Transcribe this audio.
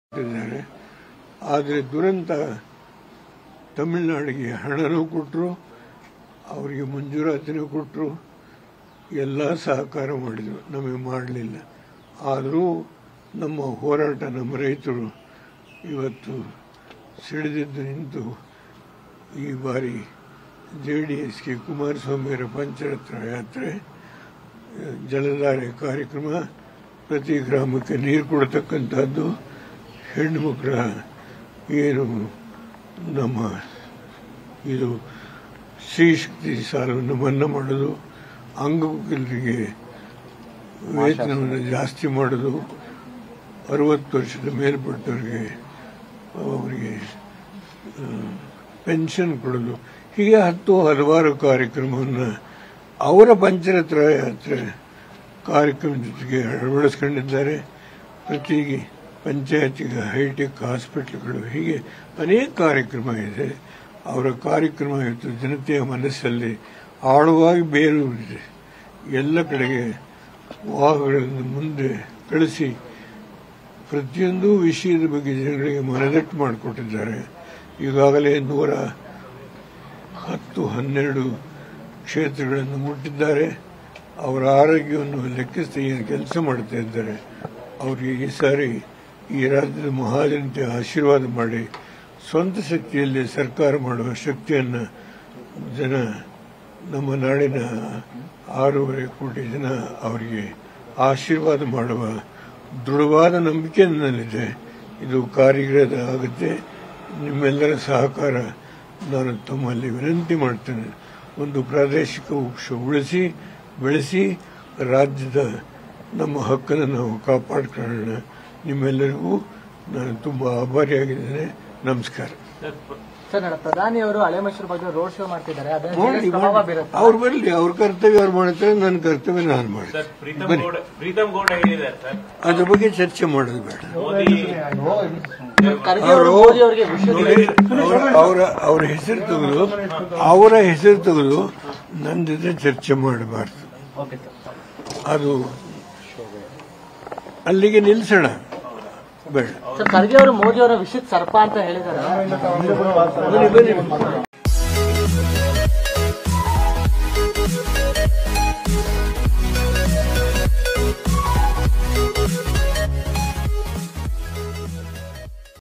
ಇದ್ದಾರೆ ಆದರೆ ದುರಂತ ತಮಿಳುನಾಡಿಗೆ ಹಣನೂ ಕೊಟ್ಟರು ಅವರಿಗೆ ಮಂಜೂರಾತಿನೂ ಕೊಟ್ಟರು ಎಲ್ಲ ಸಹಕಾರ ಮಾಡಿದರು ನಮಗೆ ಮಾಡಲಿಲ್ಲ ಆದರೂ ನಮ್ಮ ಹೋರಾಟ ನಮ್ಮ ರೈತರು ಇವತ್ತು ಸಿಡಿದಿದ್ದು ನಿಂತು ಈ ಬಾರಿ ಜೆ ಡಿ ಎಸ್ಗೆ ಕುಮಾರಸ್ವಾಮಿಯವರ ಪಂಚರತ್ನ ಯಾತ್ರೆ ಜಲಧಾರೆ ಕಾರ್ಯಕ್ರಮ ಪ್ರತಿ ಗ್ರಾಮಕ್ಕೆ ನೀರು ಕೊಡತಕ್ಕಂಥದ್ದು ಹೆಣ್ಣು ಮಕ್ಕಳ ಏನು ನಮ್ಮ ಇದು ಸ್ತ್ರೀಶಕ್ತಿ ಸಾಲವನ್ನು ಮನ್ನಾ ಮಾಡೋದು ಅಂಗವಿಕಲರಿಗೆ ವೇತನವನ್ನು ಜಾಸ್ತಿ ಮಾಡೋದು ಅರವತ್ತು ವರ್ಷದ ಮೇಲ್ಪಟ್ಟವರಿಗೆ ಅವರಿಗೆ ಪೆನ್ಷನ್ ಕೊಡೋದು ಹೀಗೆ ಹತ್ತು ಹಲವಾರು ಕಾರ್ಯಕ್ರಮವನ್ನು ಅವರ ಪಂಚರತ್ರ ಯಾತ್ರೆ ಕಾರ್ಯಕ್ರಮ ಜೊತೆಗೆ ಅಳವಡಿಸ್ಕೊಂಡಿದ್ದಾರೆ ಪ್ರತಿ ಪಂಚಾಯತಿಗೆ ಹೈಟೆಕ್ ಹಾಸ್ಪಿಟ್ಲ್ಗಳು ಹೀಗೆ ಅನೇಕ ಕಾರ್ಯಕ್ರಮ ಇದೆ ಅವರ ಕಾರ್ಯಕ್ರಮ ಇವತ್ತು ಜನತೆಯ ಮನಸ್ಸಲ್ಲಿ ಆಳವಾಗಿ ಬೇರೂರಿದೆ ಎಲ್ಲ ಕಡೆಗೆ ವಾಹಗಳನ್ನು ಮುಂದೆ ಕಳಿಸಿ ಪ್ರತಿಯೊಂದು ವಿಷಯದ ಬಗ್ಗೆ ಜನಗಳಿಗೆ ಮನದಟ್ಟು ಮಾಡಿಕೊಟ್ಟಿದ್ದಾರೆ ಈಗಾಗಲೇ ನೂರ ಹತ್ತು ಹನ್ನೆರಡು ಕ್ಷೇತ್ರಗಳನ್ನು ಮುಟ್ಟಿದ್ದಾರೆ ಅವರ ಆರೋಗ್ಯವನ್ನು ಲೆಕ್ಕಿಸದೆ ಏನು ಕೆಲಸ ಮಾಡ್ತಾ ಇದ್ದಾರೆ ಅವರಿಗೆ ಈ ಸಾರಿ ಈ ರಾಜ್ಯದ ಮಹಾಜನತೆ ಆಶೀರ್ವಾದ ಮಾಡಿ ಸ್ವಂತ ಶಕ್ತಿಯಲ್ಲಿ ಸರ್ಕಾರ ಮಾಡುವ ಶಕ್ತಿಯನ್ನು ಜನ ನಮ್ಮ ನಾಡಿನ ಆರೂವರೆ ಕೋಟಿ ಜನ ಅವರಿಗೆ ಆಶೀರ್ವಾದ ಮಾಡುವ ದೃಢವಾದ ನಂಬಿಕೆ ನನ್ನಲ್ಲಿದೆ ಇದು ಕಾರ್ಯಗತ ಆಗುತ್ತೆ ನಿಮ್ಮೆಲ್ಲರ ಸಹಕಾರ ನಾನು ತಮ್ಮಲ್ಲಿ ವಿನಂತಿ ಮಾಡ್ತೇನೆ ಒಂದು ಪ್ರಾದೇಶಿಕ ವೃಕ್ಷ ಉಳಿಸಿ ಬೆಳೆಸಿ ರಾಜ್ಯದ ನಮ್ಮ ಹಕ್ಕನ್ನು ನಾವು ಕಾಪಾಡ್ಕೊಳ್ಳೋಣ ನಿಮ್ಮೆಲ್ಲರಿಗೂ ನಾನು ತುಂಬ ಆಭಾರಿಯಾಗಿದ್ದೇನೆ ನಮಸ್ಕಾರ ಸರ್ ನಾಳೆ ಪ್ರಧಾನಿ ಅವರು ಹಳೆ ಮೈಸೂರು ಬಗ್ಗೆ ರೋಡ್ ಶೋ ಮಾಡ್ತಿದ್ದಾರೆ ಅದನ್ನ ನೋಡಿ serious ಪ್ರಭಾವ ಬೀರುತ್ತೆ ಅವ್ರು ಬರಲಿ ಅವ್ರ ಕರ್ತವ್ಯ ಅವ್ರು ಮಾಡ್ತಾರೆ ನನ್ನ ಕರ್ತವ್ಯ ನಾನು ಮಾಡ್ತೇನೆ ಸರ್ ಪ್ರೀತಮ್ ಗೌಡ ಪ್ರೀತಮ್ ಗೌಡ ಹೇಳಿದ್ದಾರೆ ಸರ್ ಅದ್ರ ಬಗ್ಗೆ ಚರ್ಚೆ ಮಾಡೋದು ಬೇಡ ಮೋದಿ ಖರ್ಗೆ ಅವರು ಮೋದಿ ಅವರಿಗೆ ವಿಶ್ವ ನೋಡಿ ಅವರ ಅವರ ಹೆಸರು ತೆಗೆದು ಅವರ ಹೆಸರು ತೆಗೆದು ನನ್ನ ಜೊತೆ ಚರ್ಚೆ ಮಾಡಬಾರ್ದು ಓಕೆ ಸರ್ ಅದು ಅಲ್ಲಿಗೆ ನಿಲ್ಲಿಸೋಣ ಬೇಡ ಸರ್ ಖರ್ಗೆ ಅವರು ಮೋದಿ ಅವರ ವಿಷಯದ ಸರ್ಪ ಅಂತ ಹೇಳಿದ್ದಾರೆ ಬನ್ನಿ ಬನ್ನಿ